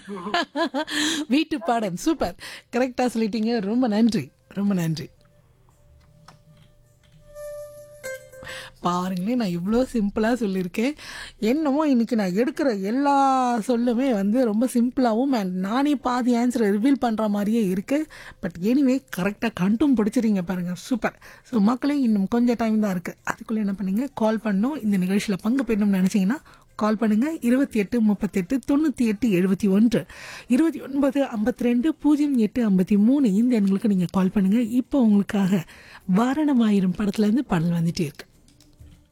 வீட்டு பாடம் சூப்பர் கரெக்டாக சொல்லிட்டீங்க ரொம்ப நன்றி ரொம்ப நன்றி பாருங்களேன் நான் இவ்வளோ சிம்பிளாக சொல்லியிருக்கேன் என்னமோ இன்னைக்கு நான் எடுக்கிற எல்லா சொல்லுமே வந்து ரொம்ப சிம்பிளாகவும் அண்ட் நானே பாதி ஆன்சரை ரிவீல் பண்ணுற மாதிரியே இருக்குது பட் எனிவே கரெக்டாக கண்டும் பிடிச்சிருங்க பாருங்கள் சூப்பர் ஸோ மக்களே இன்னும் கொஞ்சம் டைம் தான் இருக்குது அதுக்குள்ளே என்ன பண்ணுங்க கால் பண்ணணும் இந்த நிகழ்ச்சியில் பங்கு பெறணும்னு நினச்சிங்கன்னா கால் பண்ணுங்கள் இருபத்தி எட்டு முப்பத்தெட்டு தொண்ணூற்றி எட்டு எழுபத்தி ஒன்று இருபத்தி ஒன்பது ஐம்பத்தி ரெண்டு பூஜ்ஜியம் எட்டு ஐம்பத்தி மூணு இந்த எண்களுக்கு நீங்கள் கால் பண்ணுங்கள் இப்போ உங்களுக்காக வாரணமாயிரம் படத்துலேருந்து பாடல் வந்துட்டே இருக்கு